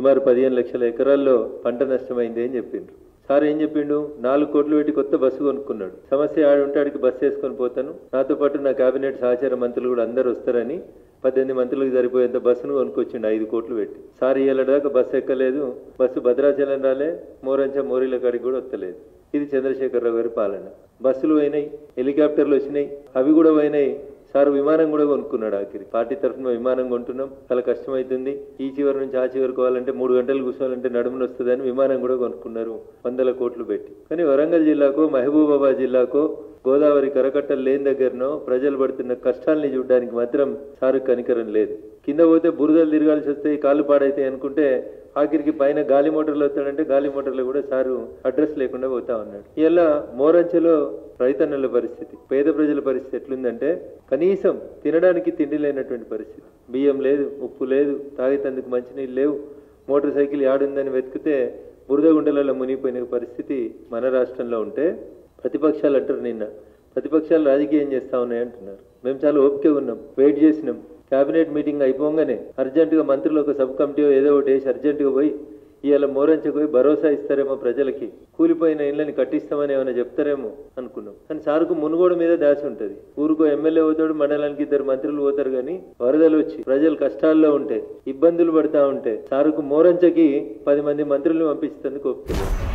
సుమారు పదిహేను లక్షల ఎకరాల్లో పంట నష్టమైంది అని చెప్పిండ్రు సార్ ఏం చెప్పిండు నాలుగు కోట్లు పెట్టి కొత్త బస్సు కొనుక్కున్నాడు సమస్య ఆడు ఉంటే ఆడికి బస్సు వేసుకొని పోతాను నాతో పాటు నా కేబినెట్ సహచార మంత్రులు కూడా అందరు వస్తారని పద్దెనిమిది మంత్రులకు సరిపోయేంత బస్సును కొనుక్కొచ్చిండు ఐదు కోట్లు పెట్టి సార్ ఇయ్యాల దాకా బస్సు ఎక్కలేదు బస్సు భద్రాచలం రాలే మోరంచ మోరీల కాడికి కూడా వస్తలేదు ఇది చంద్రశేఖరరావు గారి పాలన బస్సులు పోయినాయి హెలికాప్టర్లు వచ్చినాయి అవి కూడా పోయినాయి సార్ విమానం కూడా కొనుక్కున్నాడు ఆఖరి పార్టీ తరఫున విమానం కొంటున్నాం చాలా కష్టమవుతుంది ఈ చివరి నుంచి ఆ చివరికి పోవాలంటే మూడు గంటలు కూర్చోవాలంటే నడుమున వస్తుందని విమానం కూడా కొనుక్కున్నారు వందల కోట్లు పెట్టి కానీ వరంగల్ జిల్లాకో మహబూబాబాద్ జిల్లాకో గోదావరి కరకట్టలు లేని దగ్గరనో ప్రజలు పడుతున్న కష్టాల్ని చూడడానికి మాత్రం సారు కనికరం లేదు కింద పోతే బురదలు తిరగాల్సి వస్తాయి కాళ్ళు పాడైతాయి అనుకుంటే ఆఖరికి పైన గాలి మోటార్లు వస్తాడంటే గాలి మోటార్లు కూడా సారు అడ్రస్ లేకుండా పోతా ఉన్నాడు ఇలా మోరంచెలో రైతన్నల పరిస్థితి పేద ప్రజల పరిస్థితి ఎట్లుందంటే కనీసం తినడానికి తిండి లేనటువంటి పరిస్థితి బియ్యం లేదు ఉప్పు లేదు తాగేతందుకు మంచినీళ్ళు లేవు మోటార్ సైకిల్ యాడుందని వెతికితే బురద గుండెలలో మునిగిపోయిన పరిస్థితి మన రాష్ట్రంలో ఉంటే ప్రతిపక్షాలు అంటారు నిన్న ప్రతిపక్షాలు రాజకీయం చేస్తా ఉన్నాయి అంటున్నారు మేము చాలా ఓపిక ఉన్నాం వెయిట్ చేసినాం కేబినెట్ మీటింగ్ అయిపోగానే అర్జెంటుగా మంత్రులు ఒక సబ్ కమిటీ ఏదో ఒకటి వేసి అర్జెంటుగా పోయి ఇవాళ మోరంచకు పోయి భరోసా ఇస్తారేమో ప్రజలకి కూలిపోయిన ఇళ్ళని కట్టిస్తామని ఏమైనా చెప్తారేమో అనుకున్నాం కానీ సార్కు మునుగోడు మీద దాసి ఉంటది ఊరుకో ఎమ్మెల్యే పోతాడు మండలానికి ఇద్దరు మంత్రులు పోతారు కానీ వరదలు వచ్చి ప్రజలు కష్టాల్లో ఉంటే ఇబ్బందులు పడతా ఉంటే సారుకు మోరంచకి పది మంది మంత్రులు పంపిస్తుంది ఒప్పుకోలేదు